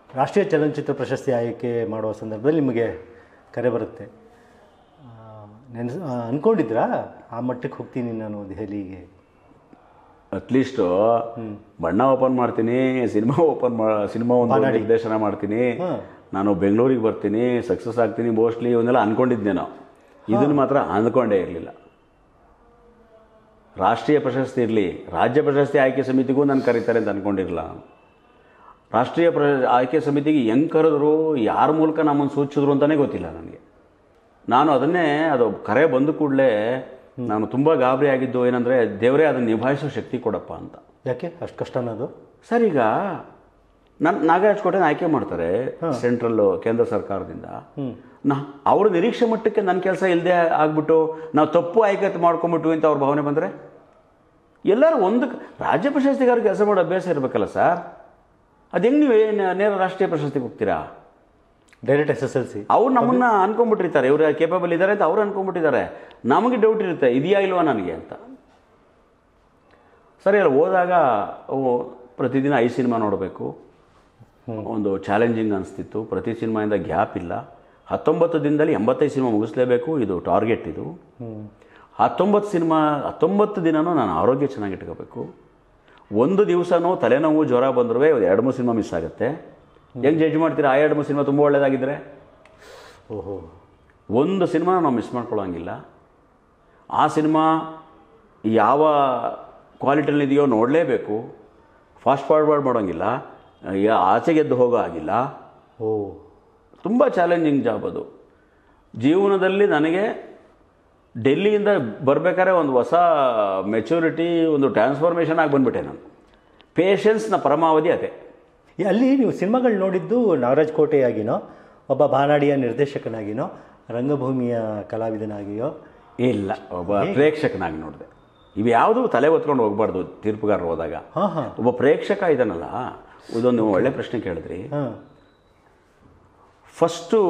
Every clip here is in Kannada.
ರಾಷ್ಟ್ರೀಯ ಚಲನಚಿತ್ರ ಪ್ರಶಸ್ತಿ ಆಯ್ಕೆ ಮಾಡುವ ಸಂದರ್ಭದಲ್ಲಿ ನಿಮಗೆ ಕರೆ ಬರುತ್ತೆ ನೆನೆಸ್ ಅಂದ್ಕೊಂಡಿದ್ರಾ ಆ ಮಟ್ಟಕ್ಕೆ ಹೋಗ್ತೀನಿ ನಾನು ದೆಹಲಿಗೆ ಅಟ್ಲೀಸ್ಟು ಬಣ್ಣ ಓಪನ್ ಮಾಡ್ತೀನಿ ಸಿನಿಮಾ ಓಪನ್ ಮಾ ಸಿನಿಮಾ ಒಂದು ನಿರ್ದೇಶನ ಮಾಡ್ತೀನಿ ನಾನು ಬೆಂಗಳೂರಿಗೆ ಬರ್ತೀನಿ ಸಕ್ಸಸ್ ಆಗ್ತೀನಿ ಮೋಸ್ಟ್ಲಿ ಇವನ್ನೆಲ್ಲ ಅನ್ಕೊಂಡಿದ್ನೇನೋ ಇದನ್ನು ಮಾತ್ರ ಅಂದ್ಕೊಂಡೇ ಇರಲಿಲ್ಲ ರಾಷ್ಟ್ರೀಯ ಪ್ರಶಸ್ತಿ ಇರಲಿ ರಾಜ್ಯ ಪ್ರಶಸ್ತಿ ಆಯ್ಕೆ ಸಮಿತಿಗೂ ನಾನು ಕರೀತಾರೆ ಅಂತ ಅಂದ್ಕೊಂಡಿರಲಿಲ್ಲ ರಾಷ್ಟ್ರೀಯ ಪ್ರ ಆಯ್ಕೆ ಸಮಿತಿಗೆ ಹೆಂಗೆ ಕರೆದ್ರು ಯಾರ ಮೂಲಕ ನಮ್ಮನ್ನು ಸೂಚಿಸಿದ್ರು ಅಂತಲೇ ಗೊತ್ತಿಲ್ಲ ನನಗೆ ನಾನು ಅದನ್ನೇ ಅದು ಕರೆ ಬಂದ ಕೂಡಲೇ ನಾನು ತುಂಬ ಗಾಬರಿ ಆಗಿದ್ದು ಏನಂದರೆ ದೇವರೇ ಅದನ್ನು ನಿಭಾಯಿಸೋ ಶಕ್ತಿ ಕೊಡಪ್ಪ ಅಂತ ಯಾಕೆ ಅಷ್ಟು ಕಷ್ಟ ಅನ್ನೋದು ಸರ್ ಈಗ ನನ್ನ ನಾಗರಾಜ್ ಕೋಟೆನ ಆಯ್ಕೆ ಮಾಡ್ತಾರೆ ಸೆಂಟ್ರಲ್ ಕೇಂದ್ರ ಸರ್ಕಾರದಿಂದ ನಾ ಅವ್ರ ನಿರೀಕ್ಷೆ ಮಟ್ಟಕ್ಕೆ ನನ್ನ ಕೆಲಸ ಇಲ್ಲದೆ ಆಗ್ಬಿಟ್ಟು ನಾವು ತಪ್ಪು ಆಯ್ಕೆ ಮಾಡ್ಕೊಂಬಿಟ್ವಿ ಅಂತ ಅವ್ರ ಭಾವನೆ ಬಂದರೆ ಎಲ್ಲರೂ ಒಂದು ರಾಜ್ಯ ಪ್ರಶಸ್ತಿಗಾರ ಕೆಲಸ ಮಾಡೋ ಅಭ್ಯಾಸ ಇರಬೇಕಲ್ಲ ಸರ್ ಅದು ಹೆಂಗೆ ನೀವು ಏನ್- ನೇರ ರಾಷ್ಟ್ರೀಯ ಪ್ರಶಸ್ತಿಗೆ ಹೋಗ್ತೀರಾ direct S S L C ಅವ್ರು ನಮ್ಮನ್ನ ಅನ್ಕೊಂಡ್ಬಿಟ್ಟಿರ್ತಾರೆ ಇವರು ಕೇಪಬಲ್ ಇದ್ದಾರೆ ಅಂತ ಅವ್ರು ಅನ್ಕೊಂಡ್ಬಿಟ್ಟಿದ್ದಾರೆ ನಮಗೆ ಡೌಟ್ ಇರುತ್ತೆ ಇದೆಯಾ ಇಲ್ವಾ ನನಗೆ ಅಂತ ಸರಿ ಅಲ್ಲಿ ಹೋದಾಗ ಅವು ಪ್ರತಿದಿನ ಐದು ಸಿನಿಮಾ ನೋಡಬೇಕು ಒಂದು ಚಾಲೆಂಜಿಂಗ್ ಅನಿಸ್ತಿತ್ತು ಪ್ರತಿ ಸಿನಿಮಾಯಿಂದ ಗ್ಯಾಪ್ ಇಲ್ಲ ಹತ್ತೊಂಬತ್ತು ದಿನದಲ್ಲಿ ಎಂಬತ್ತೈದು ಸಿನಿಮಾ ಮುಗಿಸ್ಲೇಬೇಕು ಇದು ಟಾರ್ಗೆಟ್ ಇದು ಹತ್ತೊಂಬತ್ತು ಸಿನಿಮಾ ಹತ್ತೊಂಬತ್ತು ದಿನನೂ ನಾನು ಆರೋಗ್ಯ ಚೆನ್ನಾಗಿ ಇಟ್ಕೋಬೇಕು ಒಂದು ದಿವಸನೂ ತಲೆನೋವು ಜ್ವರ ಬಂದರೂ ಎರಡು ಮೂರು ಸಿನಿಮಾ ಮಿಸ್ ಆಗುತ್ತೆ ಹೆಂಗೆ ಜಡ್ಜ್ ಮಾಡ್ತೀರಾ ಆ ಎರಡು ಮೂರು ಸಿನಿಮಾ ತುಂಬ ಒಳ್ಳೆಯದಾಗಿದ್ದರೆ ಓಹೋ ಒಂದು ಸಿನಿಮಾ ನಾವು ಮಿಸ್ ಮಾಡ್ಕೊಳ್ಳೋಂಗಿಲ್ಲ ಆ ಸಿನಿಮಾ ಯಾವ ಕ್ವಾಲಿಟಿಯಲ್ಲಿ ಇದೆಯೋ ನೋಡಲೇಬೇಕು ಫಾಸ್ಟ್ ಫಾರ್ವರ್ಡ್ ಮಾಡೋಂಗಿಲ್ಲ ಯಾ- ಆಚೆಗೆದ್ದು ಹೋಗೋ ಆಗಿಲ್ಲ ಓ ತುಂಬ ಚಾಲೆಂಜಿಂಗ್ ಜಾಬ್ ಅದು ಜೀವನದಲ್ಲಿ ನನಗೆ ಡೆಲ್ಲಿಯಿಂದ ಬರಬೇಕಾದ್ರೆ ಒಂದು ಹೊಸ ಮೆಚುರಿಟಿ ಒಂದು ಟ್ರಾನ್ಸ್ಫಾರ್ಮೇಷನ್ ಆಗಿ ಬಂದ್ಬಿಟ್ಟೆ ನಾನು ಪೇಷನ್ಸ್ನ ಪರಮಾವಧಿ ಅದೇ ಈ ಅಲ್ಲಿ ನೀವು ಸಿನಿಮಾಗಳು ನೋಡಿದ್ದು ನಾಗರಾಜ್ ಕೋಟೆಯಾಗಿನೋ ಒಬ್ಬ ಬಾನಾಡಿಯ ನಿರ್ದೇಶಕನಾಗಿನೋ ರಂಗಭೂಮಿಯ ಕಲಾವಿದನಾಗಿಯೋ ಇಲ್ಲ ಒಬ್ಬ ಪ್ರೇಕ್ಷಕನಾಗಿ ನೋಡಿದೆ ಇವು ಯಾವುದೂ ತಲೆ ಹೊತ್ಕೊಂಡು ಹೋಗ್ಬಾರ್ದು ತೀರ್ಪುಗಾರರು ಹೋದಾಗ ಹಾಂ ಹಾಂ ಒಬ್ಬ ಪ್ರೇಕ್ಷಕ ಇದನ್ನಲ್ಲ ಇದೊಂದು ಒಳ್ಳೆ ಪ್ರಶ್ನೆ ಕೇಳಿದ್ರಿ ಹಾಂ ಫಸ್ಟು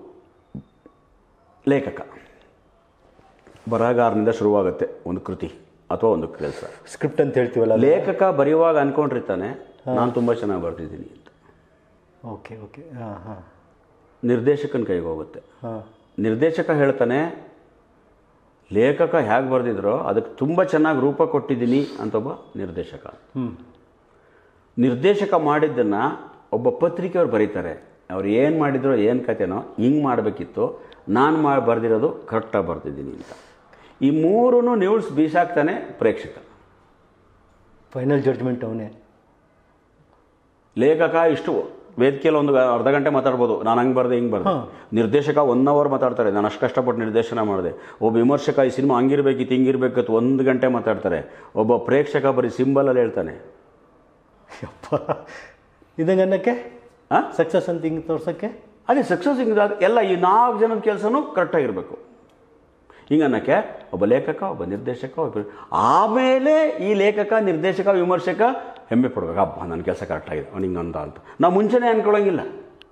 ಲೇಖಕ ಬರಹಗಾರನಿಂದ ಶುರುವಾಗುತ್ತೆ ಒಂದು ಕೃತಿ ಅಥವಾ ಒಂದು ಕೆಲಸ ಸ್ಕ್ರಿಪ್ಟ್ ಅಂತ ಹೇಳ್ತೀವಲ್ಲ ಲೇಖಕ ಬರೆಯುವಾಗ ಅನ್ಕೊಂಡಿರ್ತಾನೆ ನಾನು ತುಂಬ ಚೆನ್ನಾಗಿ ಬರ್ತಿದ್ದೀನಿ ಅಂತ ಓಕೆ ಓಕೆ ಹಾಂ ಹಾಂ ನಿರ್ದೇಶಕನ ಕೈಗೆ ಹೋಗುತ್ತೆ ಹಾಂ ನಿರ್ದೇಶಕ ಹೇಳ್ತಾನೆ ಲೇಖಕ ಹೇಗೆ ಬರೆದಿದ್ರೋ ಅದಕ್ಕೆ ತುಂಬ ಚೆನ್ನಾಗಿ ರೂಪ ಕೊಟ್ಟಿದ್ದೀನಿ ಅಂತ ಒಬ್ಬ ನಿರ್ದೇಶಕ ಹ್ಞೂ ನಿರ್ದೇಶಕ ಮಾಡಿದ್ದನ್ನು ಒಬ್ಬ ಪತ್ರಿಕೆಯವ್ರು ಬರೀತಾರೆ ಅವ್ರು ಏನು ಮಾಡಿದ್ರೋ ಏನು ಕತೆನೋ ಹಿಂಗೆ ಮಾಡಬೇಕಿತ್ತು ನಾನು ಮಾಡಿ ಬರೆದಿರೋದು ಕರೆಕ್ಟಾಗಿ ಬರ್ತಿದ್ದೀನಿ ಅಂತ ಈ ಮೂರೂ ನ್ಯೂಸ್ ಬೀಸಾಕ್ತಾನೆ ಪ್ರೇಕ್ಷಕ ಫೈನಲ್ ಜಡ್ಜ್ಮೆಂಟ್ ಅವನೇ ಲೇಖಕ ಇಷ್ಟು ವೇದಿಕೆಯಲ್ಲಿ ಒಂದು ಅರ್ಧ ಗಂಟೆ ಮಾತಾಡ್ಬೋದು ನಾನು ಹಂಗೆ ಬರ್ದೆ ಹಿಂಗೆ ಬರ್ದೆ ನಿರ್ದೇಶಕ ಒನ್ ಅವರ್ ಮಾತಾಡ್ತಾರೆ ನಾನು ಅಷ್ಟು ಕಷ್ಟಪಟ್ಟು ನಿರ್ದೇಶನ ಮಾಡಿದೆ ಒಬ್ಬ ವಿಮರ್ಶಕ ಈ ಸಿನಿಮಾ ಹಂಗಿರ್ಬೇಕಿತ್ತು ಹಿಂಗಿರ್ಬೇಕಿತ್ತು ಒಂದು ಗಂಟೆ ಮಾತಾಡ್ತಾರೆ ಒಬ್ಬ ಪ್ರೇಕ್ಷಕ ಬರೀ ಸಿಂಬಲಲ್ಲಿ ಹೇಳ್ತಾನೆ ಯಪ್ಪ ಇದಂಗೆ ಅನ್ನಕ್ಕೆ ಹಾಂ ಸಕ್ಸಸ್ ಅಂತ ಹಿಂಗೆ ತೋರ್ಸೋಕ್ಕೆ ಅದೇ ಸಕ್ಸಸ್ ಹಿಂಗೆ ಎಲ್ಲ ಈ ನಾಲ್ಕು ಜನದ ಕೆಲಸನೂ ಕರೆಕ್ಟಾಗಿರಬೇಕು ಹಿಂಗೆ ಅನ್ನೋಕ್ಕೆ ಒಬ್ಬ ಲೇಖಕ ಒಬ್ಬ ನಿರ್ದೇಶಕ ಒಬ್ಬ ಆಮೇಲೆ ಈ ಲೇಖಕ ನಿರ್ದೇಶಕ ವಿಮರ್ಶಕ ಹೆಮ್ಮೆ ಪಡ್ಬೇಕು ಅಬ್ಬ ನನ್ನ ಕೆಲಸ ಕರೆಕ್ಟಾಗಿದೆ ಅವ್ನು ಹಿಂಗೆ ಅಂದ ಅಂತ ನಾವು ಮುಂಚೆನೇ ಅನ್ಕೊಳ್ಳೋಂಗಿಲ್ಲ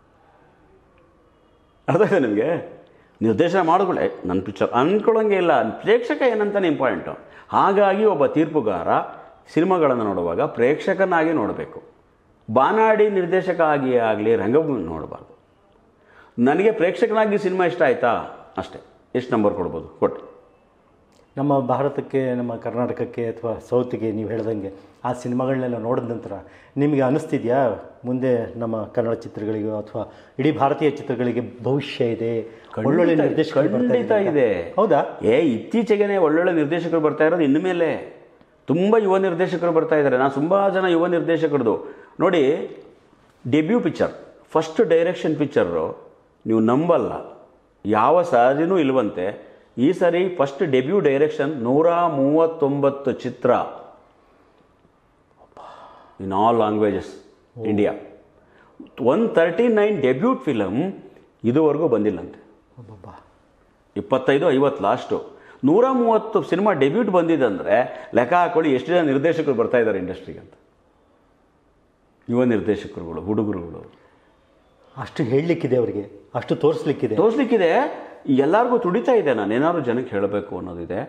ಅರ್ಥ ಇದೆ ನಿಮಗೆ ನಿರ್ದೇಶನ ಮಾಡಿಕೊಳ್ಳೆ ನನ್ನ ಪಿಕ್ಚರ್ ಅಂದ್ಕೊಳ್ಳೋಂಗೆ ಇಲ್ಲ ಪ್ರೇಕ್ಷಕ ಏನಂತಾನೆ ಇಂಪಾರ್ಟೆಂಟು ಹಾಗಾಗಿ ಒಬ್ಬ ತೀರ್ಪುಗಾರ ಸಿನಿಮಾಗಳನ್ನು ನೋಡುವಾಗ ಪ್ರೇಕ್ಷಕನಾಗಿ ನೋಡಬೇಕು ಬಾನಾಡಿ ನಿರ್ದೇಶಕ ಆಗಿ ಆಗಲಿ ರಂಗಭೂಮಿ ನೋಡಬಾರ್ದು ನನಗೆ ಪ್ರೇಕ್ಷಕನಾಗಿ ಸಿನಿಮಾ ಇಷ್ಟ ಆಯಿತಾ ಅಷ್ಟೇ ಎಷ್ಟು ನಂಬರ್ ಕೊಡ್ಬೋದು ಕೊಟ್ಟು ನಮ್ಮ ಭಾರತಕ್ಕೆ ನಮ್ಮ ಕರ್ನಾಟಕಕ್ಕೆ ಅಥವಾ ಸೌತ್ಗೆ ನೀವು ಹೇಳ್ದಂಗೆ ಆ ಸಿನಿಮಾಗಳನ್ನೆಲ್ಲ ನೋಡಿದ ನಂತರ ನಿಮಗೆ ಅನಿಸ್ತಿದ್ಯಾ ಮುಂದೆ ನಮ್ಮ ಕನ್ನಡ ಚಿತ್ರಗಳಿಗೂ ಅಥವಾ ಇಡೀ ಭಾರತೀಯ ಚಿತ್ರಗಳಿಗೆ ಭವಿಷ್ಯ ಇದೆ ಒಳ್ಳೊಳ್ಳೆ ನಿರ್ದೇಶಕರು ಬರ್ತಾ ಖಂಡಿತ ಇದ್ದಾರೆ. ಇದೆ ಹೌದಾ ಏ ಇತ್ತೀಚೆಗೆ ಒಳ್ಳೊಳ್ಳೆ ನಿರ್ದೇಶಕರು ಬರ್ತಾ ಇರೋದು ಇನ್ಮೇಲೆ ತುಂಬ ಯುವ ನಿರ್ದೇಶಕರು ಬರ್ತಾ ಇದ್ದಾರೆ ನಾನು ತುಂಬ ಜನ ಯುವ ನಿರ್ದೇಶಕರದು ನೋಡಿ debut picture first direction picture ನೀವು ನಂಬಲ್ಲ ಯಾವ ಸಾರಿನೂ ಇಲ್ವಂತೆ ಈ ಸರಿ ಫಸ್ಟ್ ಡೆಬ್ಯೂ ಡೈರೆಕ್ಷನ್ ನೂರ ಮೂವತ್ತೊಂಬತ್ತು ಚಿತ್ರ in all languages India one thirty nine debut film ಇದುವರೆಗೂ ಬಂದಿಲ್ಲಂತೆ ಒಬ್ಬೊಬ್ಬ ಇಪ್ಪತ್ತೈದು ಐವತ್ತು ಲಾಸ್ಟು ನೂರ ಮೂವತ್ತು ಸಿನಿಮಾ ಡೆಬ್ಯೂಟ್ ಬಂದಿದೆ ಅಂದರೆ ಲೆಕ್ಕ ಹಾಕೊಳ್ಳಿ ಎಷ್ಟು ಜನ ನಿರ್ದೇಶಕರು ಬರ್ತಾ ಇದ್ದಾರೆ ಇಂಡಸ್ಟ್ರಿಗೆ ಅಂತ ಯುವ ನಿರ್ದೇಶಕರುಗಳು ಹುಡುಗರುಗಳು ಅಷ್ಟು ಹೇಳಲಿಕ್ಕಿದೆ ಅವರಿಗೆ ಅಷ್ಟು ತೋರಿಸ್ಲಿಕ್ಕಿದೆ ತೋರಿಸ್ಲಿಕ್ಕಿದೆ ಎಲ್ಲರಿಗೂ ತುಡಿತಾ ಇದೆ ನಾನು ಏನಾದ್ರು ಜನಕ್ಕೆ ಹೇಳಬೇಕು ಅನ್ನೋದಿದೆ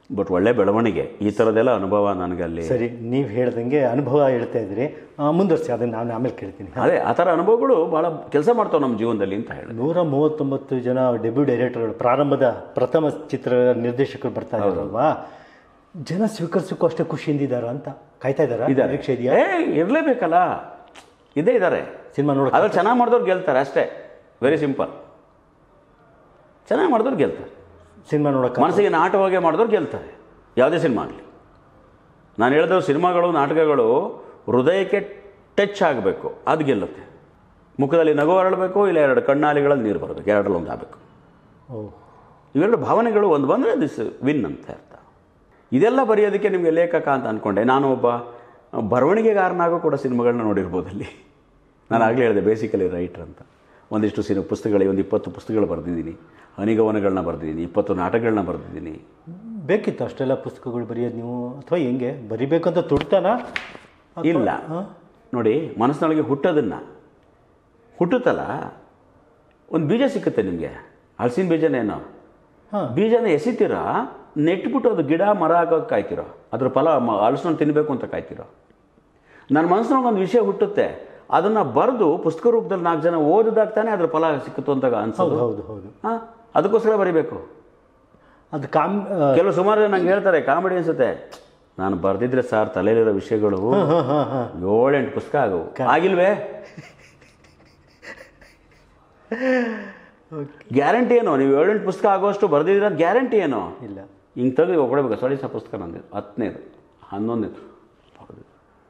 ಬಟ್ ಒಳ್ಳೆ ಬೆಳವಣಿಗೆ ಈ ಥರದ್ದೆಲ್ಲ ಅನುಭವ ನನಗೆ ಅಲ್ಲಿ ಸರಿ ನೀವು ಹೇಳ್ದಂಗೆ ಅನುಭವ ಹೇಳ್ತಾ ಇದ್ರಿ ಆ, ಮುಂದುವರ್ಸಿ ಅದನ್ನು ನಾನು ಆಮೇಲೆ ಕೇಳ್ತೀನಿ ಅದೇ ಆ ಥರ ಅನುಭವಗಳು ಭಾಳ ಕೆಲಸ ಮಾಡ್ತಾವೆ ನಮ್ಮ ಜೀವನದಲ್ಲಿ ಅಂತ ಹೇಳಿ ನೂರ ಮೂವತ್ತೊಂಬತ್ತು ಜನ ಡೆಬ್ಯೂ ಡೈರೆಕ್ಟರ್ಗಳು ಪ್ರಾರಂಭದ ಪ್ರಥಮ ಚಿತ್ರ ನಿರ್ದೇಶಕರು ಬರ್ತಾ ಇದ್ದಾರಲ್ವಾ ಜನ ಸ್ವೀಕರಿಸಕ್ಕೂ ಅಷ್ಟೇ ಖುಷಿಯಿಂದ ಇದ್ದಾರ ಅಂತ ಕಾಯ್ತಾ ಇದ್ದಾರಾ ಇದ್ದಾರೆ ನಿರೀಕ್ಷೆ ಇದೆಯಾ ಏ ಇರಲೇಬೇಕಲ್ಲ ಇದೇ ಇದ್ದಾರೆ ಸಿನಿಮಾ ನೋಡ ಅದ್ರಲ್ಲಿ ಚೆನ್ನಾಗಿ ಮಾಡಿದವ್ರು ಗೆಲ್ತಾರೆ ಅಷ್ಟೇ ವೆರಿ ಸಿಂಪಲ್ ಚೆನ್ನಾಗಿ ಮಾಡಿದವ್ರು ಗೆಲ್ತಾರೆ ಸಿನಿಮಾ ನೋಡಕ್ಕೆ ಮನಸ್ಸಿಗೆ ನಾಟಕವಾಗಿ ಮಾಡಿದವ್ರು ಗೆಲ್ತಾರೆ ಯಾವುದೇ ಸಿನಿಮಾ ಆಗಲಿ ನಾನು ಹೇಳಿದ ಸಿನಿಮಾಗಳು ನಾಟಕಗಳು ಹೃದಯಕ್ಕೆ ಟಚ್ ಆಗಬೇಕು ಅದು ಗೆಲ್ಲುತ್ತೆ ಮುಖದಲ್ಲಿ ನಗು ಹರಳಬೇಕು ಇಲ್ಲ ಎರಡು ಕಣ್ಣಾಲಿಗಳಲ್ಲಿ ನೀರು ಬರಬೇಕು ಎರಡರಲ್ಲಿ ಒಂದು ಆಗಬೇಕು ಓ ಇವೆರಡು ಭಾವನೆಗಳು ಒಂದು ಬಂದರೆ ದಿಸ್ ವಿನ್ ಅಂತ ಅರ್ಥ ಇದೆಲ್ಲ ಬರೆಯೋದಕ್ಕೆ ನಿಮಗೆ ಲೇಖಕ ಅಂತ ಅಂದ್ಕೊಂಡೆ ನಾನು ಒಬ್ಬ ಬರವಣಿಗೆಗಾರನಾಗೂ ಕೂಡ ಸಿನಿಮಾಗಳನ್ನ ನೋಡಿರ್ಬೋದು ಅಲ್ಲಿ ನಾನು ಆಗಲೇ ಹೇಳಿದೆ ಬೇಸಿಕಲಿ ರೈಟರ್ ಅಂತ ಒಂದಿಷ್ಟು ಸಿನಿಮಾ ಪುಸ್ತಕಗಳು ಒಂದು ಇಪ್ಪತ್ತು ಪುಸ್ತಕಗಳು ಬರೆದಿದ್ದೀನಿ ಹನಿಗವನಗಳನ್ನ ಬರೆದಿದ್ದೀನಿ ಇಪ್ಪತ್ತು ನಾಟಕಗಳನ್ನ ಬರೆದಿದ್ದೀನಿ ಬೇಕಿತ್ತು ಅಷ್ಟೆಲ್ಲ ಪುಸ್ತಕಗಳು ಬರೆಯೋದು ನೀವು ಅಥವಾ ಹೆಂಗೆ ಬರಿಬೇಕಂತ ತುಡ್ತಾನ ಇಲ್ಲ ನೋಡಿ ಮನಸ್ಸಿನೊಳಗೆ ಹುಟ್ಟೋದನ್ನು ಹುಟ್ಟುತ್ತಲ್ಲ ಒಂದು ಬೀಜ ಸಿಕ್ಕುತ್ತೆ ನಿಮಗೆ ಹಲಸಿನ ಬೀಜನೇನೋ ಹಾಂ ಬೀಜನ ಎಸಿತೀರಾ ನೆಟ್ಬಿಟ್ಟು ಅದು ಗಿಡ ಮರ ಆಗೋದು ಕಾಯ್ತಿರೋ ಅದ್ರ ಫಲ ಮ- ಹಲಸನ್ನು ತಿನ್ನಬೇಕು ಅಂತ ಕಾಯ್ತಿರೋ ನನ್ನ ಮನಸ್ಸಿನಾಗ ಒಂದು ವಿಷಯ ಹುಟ್ಟುತ್ತೆ ಅದನ್ನು ಬರೆದು ಪುಸ್ತಕ ರೂಪದಲ್ಲಿ ನಾಲ್ಕು ಜನ ಓದಿದಾಗ ತಾನೇ ಅದ್ರ ಫಲ ಸಿಕ್ಕಿತು ಅಂತ ಅನ್ಸೋದು ಹೌದು ಹೌದು ಹಾಂ ಅದಕ್ಕೋಸ್ಕರ ಬರಿಬೇಕು ಅದು ಕಾಮ್ ಆ, ಕೆಲವು ಸುಮಾರು ಜನ ನಂಗೆ ಹೇಳ್ತಾರೆ ಕಾಮಿಡಿ ಅನ್ಸುತ್ತೆ ನಾನು ಬರೆದಿದ್ರೆ ಸರ್ ತಲೆಯಲ್ಲಿರೋ ವಿಷಯಗಳು ಹಾಂ ಹಾಂ ಹಾಂ ಏಳೆಂಟು ಪುಸ್ತಕ ಆಗವು ಆಗಿಲ್ವೇ ಗ್ಯಾರಂಟಿ ಏನು ನೀವು ಏಳೆಂಟು ಪುಸ್ತಕ ಆಗೋಷ್ಟು ಬರೆದಿದ್ದೀರ ಅಂತ ಗ್ಯಾರಂಟಿ ಏನು ಇಲ್ಲ ಹಿಂಗೆ ತೆಗೆದು ಒಬ್ಬಡಬೇಕು ಸರಿ ಸಹ ಪುಸ್ತಕ ನಂದು ಹತ್ತನೇದು ಹನ್ನೊಂದನೇದು ಬರೆದು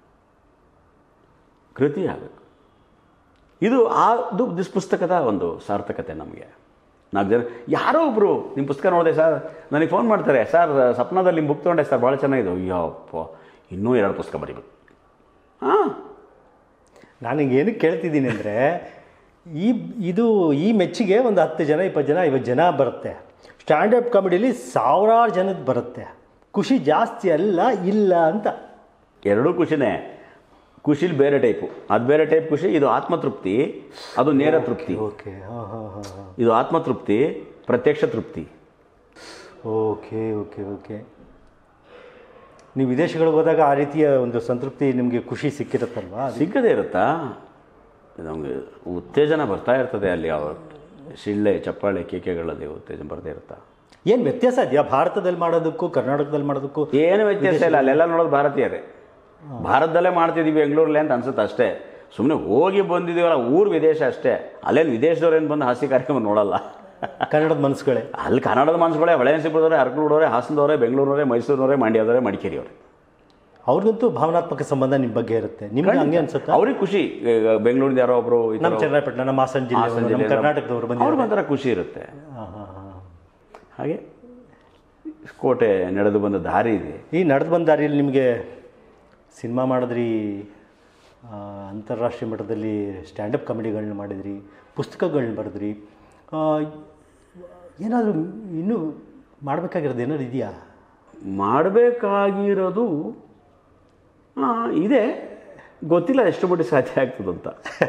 ಕೃತಿ ಆಗಬೇಕು ಇದು ಅದು ದಿಸ್ ಪುಸ್ತಕದ ಒಂದು ಸಾರ್ಥಕತೆ ನಮಗೆ ನಾಲ್ಕು ಜನ ಯಾರೋ ಒಬ್ಬರು ನಿಮ್ಮ ಪುಸ್ತಕ ನೋಡಿದೆ ಸರ್ ನನಗೆ ಫೋನ್ ಮಾಡ್ತಾರೆ ಸರ್ ಸಪ್ನದಲ್ಲಿ ನಿಮ್ಮ ಬುಕ್ ತೊಗೊಂಡೆ ಸರ್ ಭಾಳ ಚೆನ್ನಾಗಿದೆ ಅಯ್ಯಪ್ಪ ಇನ್ನೂ ಎರಡು ಪುಸ್ತಕ ಬರೀಬೇಕು ಹಾಂ ನಾನು ಏನಕ್ಕೆ ಕೇಳ್ತಿದ್ದೀನಿ ಅಂದರೆ ಈ ಇದು ಈ ಮೆಚ್ಚಿಗೆ ಒಂದು ಹತ್ತು ಜನ ಇಪ್ಪತ್ತು ಜನ ಐವತ್ತು ಜನ ಬರುತ್ತೆ ಸ್ಟ್ಯಾಂಡಪ್ ಕಾಮಿಡಿಲಿ ಸಾವಿರಾರು ಜನದ ಬರುತ್ತೆ ಖುಷಿ ಜಾಸ್ತಿ ಅಲ್ಲ ಇಲ್ಲ ಅಂತ ಎರಡೂ ಖುಷಿನೇ ಖುಷಿಲಿ ಬೇರೆ ಟೈಪು ಅದು ಬೇರೆ ಟೈಪ್ ಖುಷಿ ಇದು ಆತ್ಮತೃಪ್ತಿ ಅದು ನೇರ ತೃಪ್ತಿ ಓಕೆ ಹಾಂ ಹಾಂ ಹಾಂ ಹಾಂ ಇದು ಆತ್ಮತೃಪ್ತಿ ಪ್ರತ್ಯಕ್ಷ ತೃಪ್ತಿ ಓಕೆ ಓಕೆ ಓಕೆ ನೀವು ವಿದೇಶಗಳಿಗೆ ಹೋದಾಗ ಆ ರೀತಿಯ ಒಂದು ಸಂತೃಪ್ತಿ ನಿಮಗೆ ಖುಷಿ ಸಿಕ್ಕಿರುತ್ತಲ್ವಾ ಅದು ಸಿಕ್ಕದೇ ಇರುತ್ತಾ ನಮಗೆ ಉತ್ತೇಜನ ಬರ್ತಾ ಇರ್ತದೆ ಅಲ್ಲಿ ಅವ್ರ ಶಿಳ್ಳೆ ಚಪ್ಪಾಳೆ ಕೇಕೆಗಳಲ್ಲಿ ಉತ್ತೇಜನ ಬರ್ತಾ ಇರುತ್ತಾ ಏನು ವ್ಯತ್ಯಾಸ ಇದೆಯಾ ಭಾರತದಲ್ಲಿ ಮಾಡೋದಕ್ಕೂ ಕರ್ನಾಟಕದಲ್ಲಿ ಮಾಡೋದಕ್ಕೂ ಏನು ವ್ಯತ್ಯಾಸ ಇಲ್ಲ ಅಲ್ಲೆಲ್ಲ ನೋಡೋದು ಭಾರತೀಯರೇ ಭಾರತದಲ್ಲೇ ಮಾಡ್ತಿದ್ದೀವಿ ಬೆಂಗಳೂರಲ್ಲಿ ಅಂತ ಅನ್ಸುತ್ತೆ ಅಷ್ಟೇ ಸುಮ್ಮನೆ ಹೋಗಿ ಬಂದಿದ್ದೀವಲ್ಲ ಊರು ವಿದೇಶ ಅಷ್ಟೇ ಅಲ್ಲೇನು ವಿದೇಶದವ್ರೇನು ಬಂದು ಹಾಸ್ಯ ಕಾರ್ಯಕ್ರಮ ನೋಡಲ್ಲ ಕನ್ನಡದ ಮನಸ್ಸುಗಳೇ ಅಲ್ಲಿ ಕನ್ನಡದ ಮನಸ್ಸುಗಳೇ ಹೊಳೆನಸಿಪುರದವರೇ ಅರಕಲೂಡವರೇ ಹಾಸನದವರೇ ಬೆಂಗಳೂರವರೇ ಮೈಸೂರಿನವರೇ ಮಂಡ್ಯದವರೇ ಮಡಿಕೇರಿಯವರೇ ಅವ್ರಿಗಂತೂ ಭಾವನಾತ್ಮಕ ಸಂಬಂಧ ನಿಮ್ಮ ಬಗ್ಗೆ ಇರುತ್ತೆ ನಿಮ್ಗೆ ಹಂಗೆ ಅನ್ಸುತ್ತಾ ಅವ್ರಿಗೆ ಖುಷಿ ಈಗ ಬೆಂಗಳೂರಿಂದ ಯಾರೋ ಒಬ್ಬರು ನಮ್ಮ ಚನ್ನರಾಯಪಟ್ಟಣ ನಮ್ಮ ಹಾಸನ ಜಿಲ್ಲೆ ನಮ್ಮ ಕರ್ನಾಟಕದವರು ಬಂದು ಅವ್ರಿಗೆ ಒಂಥರ ಖುಷಿ ಇರುತ್ತೆ ಹಾಂ ಹಾಂ ಹಾಂ ಹಾಗೆ ಕೋಟೆ ನಡೆದು ಬಂದ ದಾರಿ ಇದೆ ಈ ನಡೆದು ಬಂದ ದಾರಿಯಲ್ಲಿ ನಿಮಗೆ ಸಿನಿಮಾ ಮಾಡಿದ್ರಿ ಆ, ಅಂತಾರಾಷ್ಟ್ರೀಯ ಮಟ್ಟದಲ್ಲಿ ಸ್ಟ್ಯಾಂಡಪ್ ಕಾಮಿಡಿಗಳನ್ನ ಮಾಡಿದ್ರಿ ಪುಸ್ತಕಗಳನ್ನ ಬರೆದ್ರಿ ಏನಾದರೂ ಇನ್ನೂ ಮಾಡಬೇಕಾಗಿರೋದು ಏನಾದ್ರು ಇದೆಯಾ ಮಾಡಬೇಕಾಗಿರೋದು ಇದೆ ಗೊತ್ತಿಲ್ಲ ಎಷ್ಟು ಮಟ್ಟಿಗೆ ಸಾಧ್ಯ ಆಗ್ತದಂತ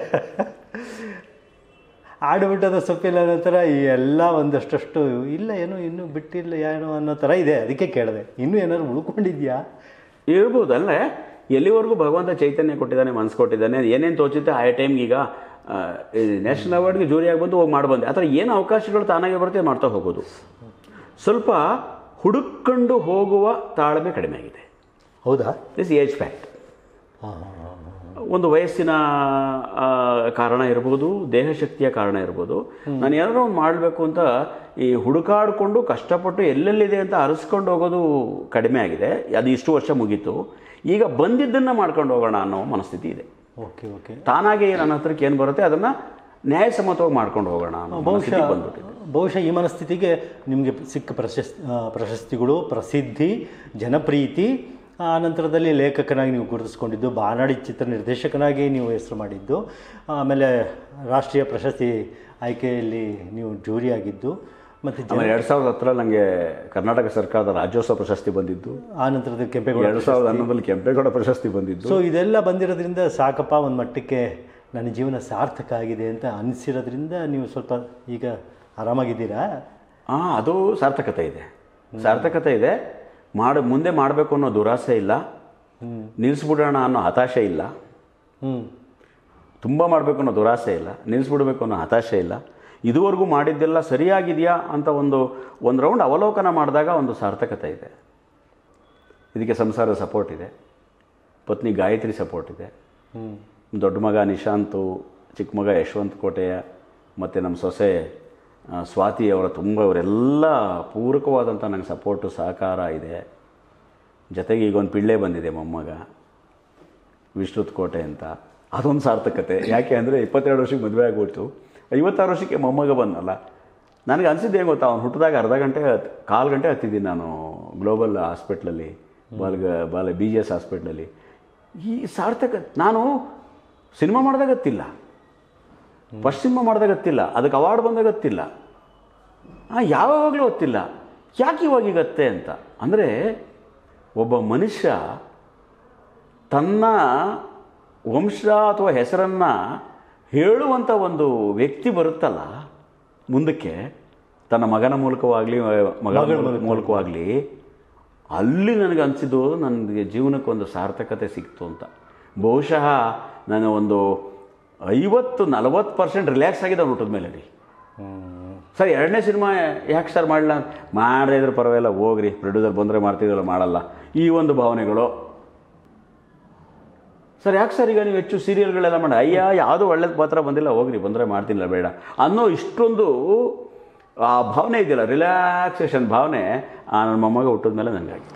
ಆಡುಬಿಟ್ಟದ ಸೊಪ್ಪಿಲ್ಲ ಅನ್ನೋ ಥರ ಈ ಎಲ್ಲ ಒಂದಷ್ಟಷ್ಟು ಇಲ್ಲ ಏನೋ ಇನ್ನೂ ಬಿಟ್ಟಿಲ್ಲ ಏನೋ ಅನ್ನೋ ಥರ ಇದೆ ಅದಕ್ಕೆ ಕೇಳಿದೆ ಇನ್ನೂ ಏನಾದ್ರು ಉಳ್ಕೊಂಡಿದ್ಯಾ ಇರ್ಬೋದು ಅಲ್ಲೇ ಎಲ್ಲಿವರೆಗೂ ಭಗವಂತ ಚೈತನ್ಯ ಕೊಟ್ಟಿದ್ದಾನೆ ಮನಸ್ಸು ಕೊಟ್ಟಿದ್ದಾನೆ ಏನೇನು ತೋಚುತ್ತೆ ಆ ಟೈಮ್ಗೆ ಈಗ ನ್ಯಾಷನಲ್ ಅವಾರ್ಡ್ಗೆ ಜೂರಿಯಾಗಿ ಬಂದು ಹೋಗಿ ಮಾಡ್ಬಂದೆ ಆ ಥರ ಏನು ಅವಕಾಶಗಳು ತಾನಾಗೆ ಬರುತ್ತೆ ಮಾಡ್ತಾ ಹೋಗೋದು ಸ್ವಲ್ಪ ಹುಡುಕೊಂಡು ಹೋಗುವ ತಾಳ್ಮೆ ಕಡಿಮೆ ಆಗಿದೆ ಹೌದಾ ದಿಸ್ ಏಜ್ ಫ್ಯಾಕ್ಟ್ ಹಾಂ ಹಾಂ ಹಾಂ ಒಂದು ವಯಸ್ಸಿನ ಆ, ಕಾರಣ ಇರ್ಬೋದು ದೇಹಶಕ್ತಿಯ ಕಾರಣ ಇರ್ಬೋದು ನಾನು ಏನಾದ್ರು ಒಂದು ಮಾಡಬೇಕು ಅಂತ ಈ ಹುಡುಕಾಡಿಕೊಂಡು ಕಷ್ಟಪಟ್ಟು ಎಲ್ಲೆಲ್ಲಿದೆ ಅಂತ ಅರಸ್ಕೊಂಡು ಹೋಗೋದು ಕಡಿಮೆ ಆಗಿದೆ ಅದು ಇಷ್ಟು ವರ್ಷ ಮುಗೀತು ಈಗ ಬಂದಿದ್ದನ್ನು ಮಾಡ್ಕೊಂಡು ಹೋಗೋಣ ಅನ್ನೋ ಮನಸ್ಥಿತಿ ಇದೆ ಓಕೆ ಓಕೆ ತಾನಾಗೆ ನನ್ನ ಹತ್ರಕ್ಕೆ ಏನು ಬರುತ್ತೆ ಅದನ್ನು ನ್ಯಾಯಸಮ್ಮತವಾಗಿ ಮಾಡ್ಕೊಂಡು ಹೋಗೋಣ ಅನ್ನೋ ಬಹುಶಃ ಮನಸ್ಥಿತಿ ಬಂದ್ಬಿಟ್ಟಿದೆ ಬಹುಶಃ ಈ ಮನಸ್ಥಿತಿಗೆ ನಿಮಗೆ ಸಿಕ್ಕ ಪ್ರಶಸ್ತಿ ಪ್ರಶಸ್ತಿಗಳು ಪ್ರಸಿದ್ಧಿ ಜನಪ್ರೀತಿ ಆ ನಂತರದಲ್ಲಿ ಲೇಖಕನಾಗಿ ನೀವು ಗುರುತಿಸ್ಕೊಂಡಿದ್ದು ಬಾನಾಡಿ ಚಿತ್ರ ನಿರ್ದೇಶಕನಾಗಿ ನೀವು ಹೆಸರು ಮಾಡಿದ್ದು ಆಮೇಲೆ ರಾಷ್ಟ್ರೀಯ ಪ್ರಶಸ್ತಿ ಆಯ್ಕೆಯಲ್ಲಿ ನೀವು ಜೂರಿ ಆಗಿದ್ದು ಮತ್ತು ಜ ಆಮೇಲೆ ಎರಡು ಸಾವಿರದ ಹತ್ತರಲ್ಲಿ ನನಗೆ ಕರ್ನಾಟಕ ಸರ್ಕಾರದ ರಾಜ್ಯೋತ್ಸವ ಪ್ರಶಸ್ತಿ ಬಂದಿದ್ದು ಆ ನಂತರದಲ್ಲಿ ಕೆಂಪೇಗೌಡ ಎರಡು ಸಾವಿರದ ಹನ್ನೊಂದರಲ್ಲಿ ಕೆಂಪೇಗೌಡ ಪ್ರಶಸ್ತಿ ಬಂದಿದ್ದು ಸೊ ಇದೆಲ್ಲ ಬಂದಿರೋದ್ರಿಂದ ಸಾಕಪ್ಪ ಒಂದು ಮಟ್ಟಕ್ಕೆ ನನ್ನ ಜೀವನ ಸಾರ್ಥಕ ಆಗಿದೆ ಅಂತ ಅನಿಸಿರೋದ್ರಿಂದ ನೀವು ಸ್ವಲ್ಪ ಈಗ ಆರಾಮಾಗಿದ್ದೀರಾ ಹಾಂ ಅದು ಸಾರ್ಥಕತೆ ಇದೆ ಸಾರ್ಥಕತೆ ಇದೆ ಮಾಡಿ ಮುಂದೆ ಮಾಡಬೇಕು ಅನ್ನೋ ದುರಾಸೆ ಇಲ್ಲ ನಿಲ್ಲಿಸ್ಬಿಡೋಣ ಅನ್ನೋ ಹತಾಶೆ ಇಲ್ಲ ಹ್ಞೂ ತುಂಬ ಮಾಡಬೇಕು ಅನ್ನೋ ದುರಾಸೆ ಇಲ್ಲ ನಿಲ್ಲಿಸ್ಬಿಡ್ಬೇಕು ಅನ್ನೋ ಹತಾಶೆ ಇಲ್ಲ ಇದುವರೆಗೂ ಮಾಡಿದ್ದೆಲ್ಲ ಸರಿಯಾಗಿದೆಯಾ ಅಂತ ಒಂದು ಒಂದು ರೌಂಡ್ ಅವಲೋಕನ ಮಾಡಿದಾಗ ಒಂದು ಸಾರ್ಥಕತೆ ಇದೆ ಇದಕ್ಕೆ ಸಂಸಾರದ ಸಪೋರ್ಟ್ ಇದೆ ಪತ್ನಿ ಗಾಯತ್ರಿ ಸಪೋರ್ಟ್ ಇದೆ ಹ್ಞೂ ದೊಡ್ಡ ಮಗ ನಿಶಾಂತು ಚಿಕ್ಕ ಮಗ ಯಶವಂತ್ ಕೋಟೆಯ ಮತ್ತು ನಮ್ಮ ಸೊಸೆ ಆ, ಸ್ವಾತಿ ಅವರ ತುಂಬ ಅವರೆಲ್ಲ ಪೂರಕವಾದಂಥ ನಂಗೆ ಸಪೋರ್ಟು ಸಹಕಾರ ಇದೆ ಜೊತೆಗೆ ಈಗ ಒಂದು ಪಿಳ್ಳೆ ಬಂದಿದೆ ಮೊಮ್ಮಗ ವಿಶ್ರುತ್ ಕೋಟೆ ಅಂತ ಅದೊಂದು ಸಾರ್ಥಕತೆ ಯಾಕೆ ಅಂದರೆ ಇಪ್ಪತ್ತೆರಡು ವರ್ಷಕ್ಕೆ ಮದುವೆ ಆಗ್ಬಿಡ್ತು ಐವತ್ತಾರು ವರ್ಷಕ್ಕೆ ಮೊಮ್ಮಗ ಬಂದಲ್ಲ ನನಗೆ ಅನಿಸಿದ್ದು ಏನು ಗೊತ್ತಾ ಅವ್ನು ಹುಟ್ಟಿದಾಗ ಅರ್ಧ ಗಂಟೆ ಹತ್- ಕಾಲು ಗಂಟೆ ಹತ್ತಿದ್ದೀನಿ ನಾನು ಗ್ಲೋಬಲ್ ಹಾಸ್ಪಿಟ್ಲಲ್ಲಿ ಬಾಲ್ಗ ಬಾಲ ಬಿ ಜಿ ಎಸ್ ಹಾಸ್ಪಿಟ್ಲಲ್ಲಿ ಈ ಸಾರ್ಥಕ ನಾನು ಸಿನಿಮಾ ಮಾಡಿದಾಗ ಗೊತ್ತಿಲ್ಲ ಫಸ್ಟ್ ಸಿನಿಮಾ ಮಾಡಿದಾಗ ಗೊತ್ತಿಲ್ಲ ಅದಕ್ಕೆ ಅವಾರ್ಡ್ ಬಂದಾಗ ಗೊತ್ತಿಲ್ಲ ಹಾಂ ಯಾವಾಗಲೂ ಗೊತ್ತಿಲ್ಲ ಯಾಕೆ ಇವಾಗ ಈಗ ಗತ್ತೆ ಅಂತ ಅಂದರೆ ಒಬ್ಬ ಮನುಷ್ಯ ತನ್ನ ವಂಶ ಅಥವಾ ಹೆಸರನ್ನು ಹೇಳುವಂಥ ಒಂದು ವ್ಯಕ್ತಿ ಬರುತ್ತಲ್ಲ ಮುಂದಕ್ಕೆ ತನ್ನ ಮಗನ ಮೂಲಕವಾಗಲಿ ಮಗಳ ಮೂಲಕವಾಗಲಿ ಅಲ್ಲಿ ನನಗೆ ಅನಿಸಿದ್ದು ನನಗೆ ಜೀವನಕ್ಕೆ ಒಂದು ಸಾರ್ಥಕತೆ ಸಿಕ್ತು ಅಂತ ಬಹುಶಃ ನಾನು ಒಂದು ಐವತ್ತು ನಲವತ್ತು ಪರ್ಸೆಂಟ್ ರಿಲ್ಯಾಕ್ಸ್ ಆಗಿದೆ ಅವ್ನು ಹುಟ್ಟಿದ ಮೇಲೆ ರೀ ಸರ್ ಎರಡನೇ ಸಿನಿಮಾ ಯಾಕೆ ಸರ್ ಮಾಡಲ್ಲ ಮಾಡದೇ ಇದ್ರೆ ಪರವಾಗಿಲ್ಲ ಹೋಗ್ರಿ ಪ್ರೊಡ್ಯೂಸರ್ ಬಂದರೆ ಮಾಡ್ತಿದ್ರಲ್ಲ ಮಾಡಲ್ಲ ಈ ಒಂದು ಭಾವನೆಗಳು ಸರ್ ಯಾಕೆ ಸರ್ ಈಗ ನೀವು ಹೆಚ್ಚು ಸೀರಿಯಲ್ಗಳೆಲ್ಲ ಮಾಡಿ ಅಯ್ಯ ಯಾವುದೂ ಒಳ್ಳೇದು ಪಾತ್ರ ಬಂದಿಲ್ಲ ಹೋಗ್ರಿ ಬಂದರೆ ಮಾಡ್ತಿಲ್ಲ ಬೇಡ ಅನ್ನೋ ಇಷ್ಟೊಂದು ಆ ಭಾವನೆ ಇದೆಯಲ್ಲ ರಿಲ್ಯಾಕ್ಸೇಷನ್ ಭಾವನೆ ಆ ನನ್ನ ಮೊಮ್ಮಗ ಹುಟ್ಟಿದ ಮೇಲೆ ನನಗಾಗಿತ್ತು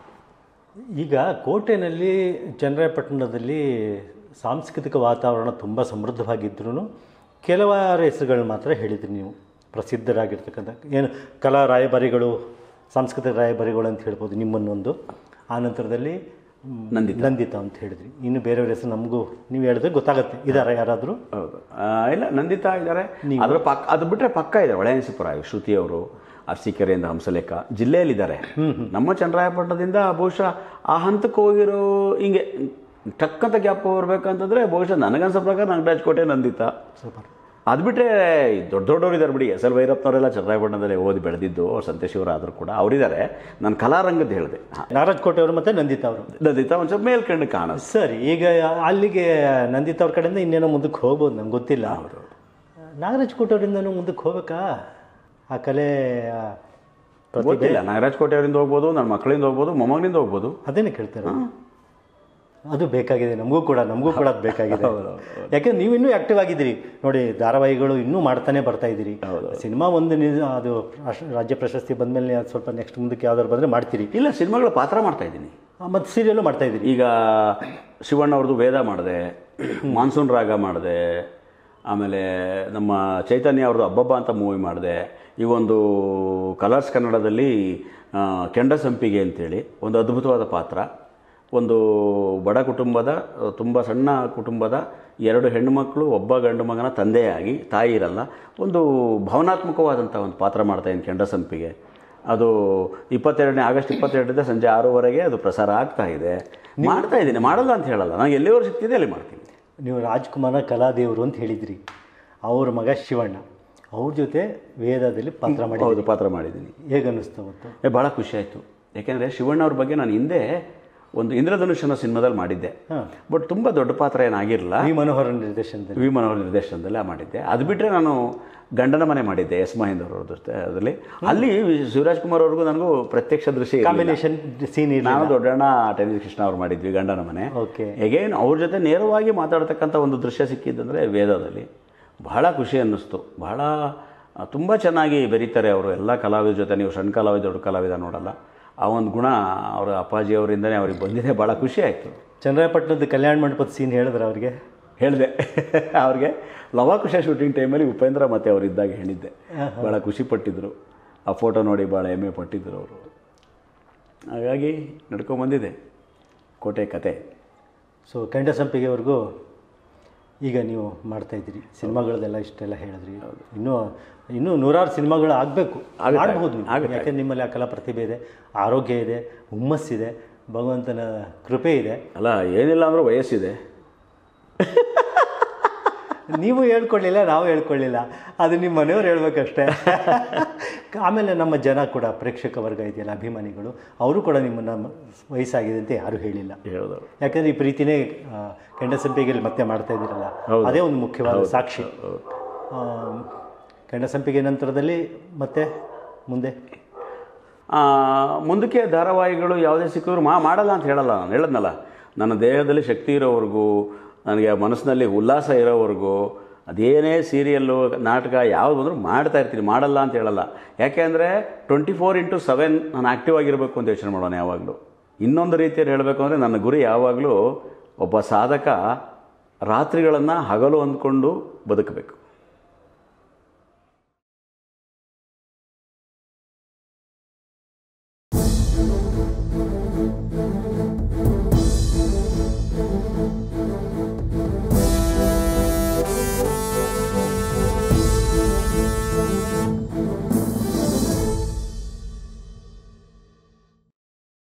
ಈಗ ಕೋಟೆನಲ್ಲಿ ಚನ್ನರಾಯಪಟ್ಟಣದಲ್ಲಿ ಸಾಂಸ್ಕೃತಿಕ ವಾತಾವರಣ ತುಂಬ ಸಮೃದ್ಧವಾಗಿದ್ರೂ ಕೆಲವಾರು ಹೆಸರುಗಳು ಮಾತ್ರ ಹೇಳಿದ್ರಿ ನೀವು ಪ್ರಸಿದ್ಧರಾಗಿರ್ತಕ್ಕಂಥ ಏನು ಕಲಾ ರಾಯಭಾರಿಗಳು ಸಾಂಸ್ಕೃತಿಕ ರಾಯಭಾರಿಗಳು ಅಂತ ಹೇಳ್ಬೋದು ನಿಮ್ಮನ್ನೊಂದು ಆ ನಂತರದಲ್ಲಿ ಮ್, ನಂದಿತ. ನಂದಿತ ಅಂತ ಹೇಳಿದ್ರಿ ಇನ್ನು ಬೇರೆಯವ್ರ ಹೆಸರು ನಮಗೂ ನೀವು ಹೇಳಿದ್ರೆ ಗೊತ್ತಾಗುತ್ತೆ ಇದಾರ ಯಾರಾದರೂ ಹೌದು ಆ, ಇಲ್ಲ ನಂದಿತಾ ಇದ್ದಾರೆ ಅದರ ಪಕ್ಕ ಅದು ಬಿಟ್ಟರೆ ಪಕ್ಕ ಇದೆ ಒಳಯನಸಿಪುರ ಶ್ರುತಿ ಅವರು ಅರಸೀಕೆರೆಯಿಂದ ಹಂಸಲೇಖ ಜಿಲ್ಲೆಯಲ್ಲಿದ್ದಾರೆ ನಮ್ಮ ಚನ್ನರಾಯಪಟ್ಟಣದಿಂದ ಬಹುಶಃ ಆ ಹಂತಕ್ಕೆ ಹೋಗಿರೋ ಹಿಂಗೆ ಟಕ್ಕಂತ ಗ್ಯಾಪ್ ಬರ್ಬೇಕಂತಂದ್ರೆ ಬಹುಶಃ ನನಗನ್ಸೋ ಪ್ರಕಾರ ನಾಗರಾಜ್ ಕೋಟೆ ನಂದಿತಾ ಸೂಪರ್ ಅದು ಬಿಟ್ಟರೆ ದೊಡ್ಡ ದೊಡ್ಡವರು ಇದ್ದಾರೆ ಬಿಡಿ ಎಸ್ ಎಲ್ ಭೈರಪ್ಪನವರೆಲ್ಲ ಚನ್ನರಾಯಪಟ್ಟಣದಲ್ಲಿ ಓದಿ ಬೆಳೆದಿದ್ದು ಅವ್ರು ಸಂತೇಶಿವರು ಆದರೂ ಕೂಡ ಅವರಿದ್ದಾರೆ ನಾನು ಕಲಾರಂಗದ್ದು ಹೇಳಿದೆ ನಾರಾಜ್ ಕೋಟೆ ಅವರು ಮತ್ತು ನಂದಿತ ಅವರು ನಂದಿತಾ ಒಂದು ಸ್ವಲ್ಪ ಮೇಲ್ಕಂಡು ಕಾಣ ಸರಿ ಈಗ ಅಲ್ಲಿಗೆ ನಂದಿತ ಅವ್ರ ಕಡೆಯಿಂದ ಇನ್ನೇನೋ ಮುಂದಕ್ಕೆ ಹೋಗ್ಬೋದು ನಂಗೆ ಗೊತ್ತಿಲ್ಲ ನಾಗರಾಜ್ ಕೋಟೆ ಅವರಿಂದನೂ ಮುಂದಕ್ಕೆ ಹೋಗ್ಬೇಕಾ ಆ ಕಲೆ ಆ ಪ್ರತಿಭೆ ಗೊತ್ತಿಲ್ಲ ನಾಗರಾಜ್ ಕೋಟೆ ಅವರಿಂದ ಹೋಗ್ಬೋದು ನನ್ನ ಮಕ್ಕಳಿಂದ ಹೋಗ್ಬೋದು ಮೊಮ್ಮಗನಿಂದ ಹೋಗ್ಬೋದು ಅದೇನೆ ಕೇಳ್ತಾರೆ ಅದು ಬೇಕಾಗಿದೆ ನಮಗೂ ಕೂಡ ನಮಗೂ ಕೂಡ ಅದು ಬೇಕಾಗಿದೆ ಯಾಕೆಂದ್ರೆ ನೀವು ಇನ್ನೂ ಆಕ್ಟಿವ್ ಆಗಿದ್ದೀರಿ ನೋಡಿ ಧಾರಾವಾಹಿಗಳು ಇನ್ನೂ ಮಾಡ್ತಾನೆ ಬರ್ತಾ ಇದ್ದೀರಿ ಸಿನಿಮಾ ಒಂದು ನಿ- ಅದು ರಾಷ್ಟ್ರ- ರಾಜ್ಯ ಪ್ರಶಸ್ತಿ ಬಂದಮೇಲೆ ಅದು ಸ್ವಲ್ಪ ನೆಕ್ಸ್ಟ್ ಮುಂದಕ್ಕೆ ಯಾವ್ದಾದ್ರು ಬಂದರೆ ಮಾಡ್ತೀರಿ ಇಲ್ಲ ಸಿನಿಮಾಗಳ ಪಾತ್ರ ಮಾಡ್ತಾ ಇದ್ದೀನಿ ಮತ್ತು ಸೀರಿಯಲ್ಲು ಮಾಡ್ತಾ ಇದ್ದೀರಿ ಈಗ ಶಿವಣ್ಣ ಅವ್ರದ್ದು ವೇದ ಮಾಡಿದೆ ಮಾನ್ಸೂನ್ ರಾಗ ಮಾಡಿದೆ ಆಮೇಲೆ ನಮ್ಮ ಚೈತನ್ಯ ಅವ್ರದ್ದು ಅಬ್ಬಬ್ಬ ಅಂತ ಮೂವಿ ಮಾಡಿದೆ ಈ ಒಂದು ಕಲರ್ಸ್ ಕನ್ನಡದಲ್ಲಿ ಆ, ಕೆಂಡ ಸಂಪಿಗೆ ಅಂತೇಳಿ ಒಂದು ಅದ್ಭುತವಾದ ಪಾತ್ರ ಒಂದು ಬಡ ಕುಟುಂಬದ ತುಂಬ ಸಣ್ಣ ಕುಟುಂಬದ ಎರಡು ಹೆಣ್ಣುಮಕ್ಕಳು ಒಬ್ಬ ಗಂಡು ಮಗನ ತಂದೆಯಾಗಿ ತಾಯಿ ಇರಲ್ಲ ಒಂದು ಭಾವನಾತ್ಮಕವಾದಂಥ ಒಂದು ಪಾತ್ರ ಮಾಡ್ತಾಯಿದ್ದೀನಿ ಕೆಂಡ ಸಂಪಿಗೆ ಅದು ಇಪ್ಪತ್ತೆರಡನೇ ಆಗಸ್ಟ್ ಇಪ್ಪತ್ತೆರಡರಿಂದ ಸಂಜೆ ಆರೂವರೆಗೆ ಅದು ಪ್ರಸಾರ ಆಗ್ತಾ ಇದೆ ಮಾಡ್ತಾ ಇದ್ದೀನಿ ಮಾಡಲ್ಲ ಅಂತ ಹೇಳಲ್ಲ ನನಗೆ ಎಲ್ಲಿವರೆಗೂ ಸಿಗ್ತಿದೆ ಅಲ್ಲಿ ಮಾಡ್ತೀನಿ ನೀವು ರಾಜ್ಕುಮಾರ ಕಲಾದೇವರು ಅಂತ ಹೇಳಿದ್ರಿ ಅವ್ರ ಮಗ ಶಿವಣ್ಣ ಅವ್ರ ಜೊತೆ ವೇದದಲ್ಲಿ ಪಾತ್ರ ಮಾಡಿ ಹೌದು ಪಾತ್ರ ಮಾಡಿದ್ದೀನಿ ಹೇಗೆ ಅನ್ನಿಸ್ತು ಅವತ್ತು ಏ ಭಾಳ ಖುಷಿ ಆಯಿತು ಯಾಕೆಂದರೆ ಶಿವಣ್ಣ ಅವ್ರ ಬಗ್ಗೆ ನಾನು ಹಿಂದೆ ಒಂದು ಇಂದ್ರಧನುಷ್ ಅನ್ನೋ ಸಿನಿಮಾದಲ್ಲಿ ಮಾಡಿದ್ದೆ ಹಾಂ ಬಟ್ ತುಂಬ ದೊಡ್ಡ ಪಾತ್ರ ಏನಾಗಿರಲಿಲ್ಲ ವಿ ಮನೋಹರ ನಿರ್ದೇಶನದಲ್ಲಿ ವಿ ಮನೋಹರ್ ನಿರ್ದೇಶನದಲ್ಲೇ ಮಾಡಿದ್ದೆ ಅದು ಬಿಟ್ಟರೆ ನಾನು ಗಂಡನ ಮನೆ ಮಾಡಿದ್ದೆ ಎಸ್ ಮಹೇಂದ್ರ ಅವ್ರದ್ದು ಜೊತೆ ಅದರಲ್ಲಿ ಅಲ್ಲಿ ಶಿವರಾಜ್ ಕುಮಾರ್ ಅವ್ರಿಗೂ ನನಗೂ ಪ್ರತ್ಯಕ್ಷ ದೃಶ್ಯ ಇರ್ಲಿಲ್ಲ. ಕಾಂಬಿನೇಷನ್ ಸೀನ್ ಇಲ್ಲ ನಾನು ದೊಡ್ಡಣ್ಣ ಟೆನಿಸ್ ಕೃಷ್ಣ ಅವ್ರು ಮಾಡಿದ್ವಿ ಗಂಡನ ಮನೆ ಓಕೆ ಎಗೇನ್ ಅವ್ರ ಜೊತೆ ನೇರವಾಗಿ ಮಾತಾಡ್ತಕ್ಕಂಥ ಒಂದು ದೃಶ್ಯ ಸಿಕ್ಕಿದ್ದಂದರೆ ವೇದದಲ್ಲಿ ಬಹಳ ಖುಷಿ ಅನ್ನಿಸ್ತು ಬಹಳ ತುಂಬ ಚೆನ್ನಾಗಿ ಬೆರೀತಾರೆ ಅವರು ಎಲ್ಲ ಕಲಾವಿದ್ರ ಜೊತೆ ನೀವು ಸಣ್ಣ ಕಲಾವಿದ ದೊಡ್ಡ ಕಲಾವಿದ ನೋಡಲ್ಲ ಆ ಒಂದು ಗುಣ ಅವರ ಅಪ್ಪಾಜಿ ಅವರಿಂದನೇ ಅವ್ರಿಗೆ ಬಂದಿದೆ ಭಾಳ ಖುಷಿ ಆಯಿತು ಚಂದ್ರಾಯಪಟ್ಟಣದ ಕಲ್ಯಾಣ ಮಂಟಪದ ಸೀನ್ ಹೇಳಿದ್ರೆ ಅವ್ರಿಗೆ ಹೇಳಿದೆ ಅವ್ರಿಗೆ ಲವಾಕುಶ ಶೂಟಿಂಗ್ ಟೈಮಲ್ಲಿ ಉಪೇಂದ್ರ ಮತ್ತು ಅವ್ರು ಇದ್ದಾಗ ಹೇಳಿದ್ದೆ ಭಾಳ ಖುಷಿ ಪಟ್ಟಿದ್ರು ಆ ಫೋಟೋ ನೋಡಿ ಭಾಳ ಹೆಮ್ಮೆ ಪಟ್ಟಿದ್ರು ಅವರು ಹಾಗಾಗಿ ನಡ್ಕೊಂಬಂದಿದೆ ಕೋಟೆ ಕತೆ ಸೊ ಕೆಂಡ ಸಂಪಿಗೆವರೆಗೂ ಈಗ ನೀವು ಮಾಡ್ತಾ ಇದ್ದೀರಿ ಸಿನಿಮಾಗಳದೆಲ್ಲ ಇಷ್ಟೆಲ್ಲ ಹೇಳಿದ್ರಿ ಇನ್ನೂ ಇನ್ನೂ ನೂರಾರು ಸಿನಿಮಾಗಳು ಆಗಬೇಕು ಆಗುತ್ತೆ, ಮಾಡಬಹುದು ನೀವು ಆಗುತ್ತೆ. ಯಾಕೆಂದ್ರೆ ನಿಮ್ಮಲ್ಲಿ ಆ ಕಲಾ ಪ್ರತಿಭೆ ಇದೆ ಆರೋಗ್ಯ ಇದೆ ಹುಮ್ಮಸ್ಸಿದೆ ಭಗವಂತನ ಕೃಪೆ ಇದೆ ಅಲ್ಲ ಏನಿಲ್ಲ ಅಂದರೂ ವಯಸ್ಸಿದೆ ನೀವು ಹೇಳ್ಕೊಳ್ಳಿಲ್ಲ ನಾವು ಹೇಳ್ಕೊಳ್ಳಿಲ್ಲ ಅದು ನಿಮ್ಮ ಮನೆಯವ್ರು ಹೇಳ್ಬೇಕಷ್ಟೇ ಆಮೇಲೆ ನಮ್ಮ ಜನ ಕೂಡ ಪ್ರೇಕ್ಷಕ ವರ್ಗ ಇದೆಯಲ್ಲ ಅಭಿಮಾನಿಗಳು ಅವರು ಕೂಡ ನಿಮ್ಮನ್ನು ವಯಸ್ಸಾಗಿದೆ ಅಂತ ಯಾರೂ ಹೇಳಿಲ್ಲ ಹೇಳಿದವರು ಯಾಕಂದರೆ ಈ ಪ್ರೀತಿನೇ ಆ, ಕೆಂಡ ಸಂಪಿಗೆಯಲ್ಲಿ ಮತ್ತೆ ಮಾಡ್ತಾ ಇದ್ದೀರಲ್ಲ ಅದೇ ಒಂದು ಮುಖ್ಯವಾದ ಸಾಕ್ಷಿ ಆ, ಕೆಂಡ ಸಂಪಿಗೆ ನಂತರದಲ್ಲಿ ಮತ್ತೆ ಮುಂದೆ ಆ, ಮುಂದಕ್ಕೆ ಧಾರಾವಾಹಿಗಳು ಯಾವುದೇ ಸಿಕ್ಕಿದ್ರು ಮಾ ಮಾಡಲ್ಲ ಅಂತ ಹೇಳಲ್ಲ ನಾನು ಹೇಳದ್ನಲ್ಲ ನನ್ನ ದೇಹದಲ್ಲಿ ಶಕ್ತಿ ಇರೋವರೆಗೂ ನನಗೆ ಮನಸ್ಸಿನಲ್ಲಿ ಉಲ್ಲಾಸ ಇರೋವರೆಗೂ ಅದೇನೇ ಸೀರಿಯಲ್ಲು ನಾಟಕ ಯಾವುದು ಬಂದರೂ ಮಾಡ್ತಾ ಇರ್ತೀನಿ ಮಾಡಲ್ಲ ಅಂತ ಹೇಳಲ್ಲ ಯಾಕೆ ಅಂದರೆ ಟ್ವೆಂಟಿ ಫೋರ್ ಇಂಟು ಸೆವೆನ್ ನಾನು ಆ್ಯಕ್ಟಿವ್ ಆಗಿರಬೇಕು ಅಂತ ಯೋಚನೆ ಮಾಡೋಣ ಯಾವಾಗಲೂ ಇನ್ನೊಂದು ರೀತಿಯಲ್ಲಿ ಹೇಳಬೇಕು ಅಂದರೆ ನನ್ನ ಗುರಿ ಯಾವಾಗಲೂ ಒಬ್ಬ ಸಾಧಕ ರಾತ್ರಿಗಳನ್ನು ಹಗಲು ಅಂದ್ಕೊಂಡು ಬದುಕಬೇಕು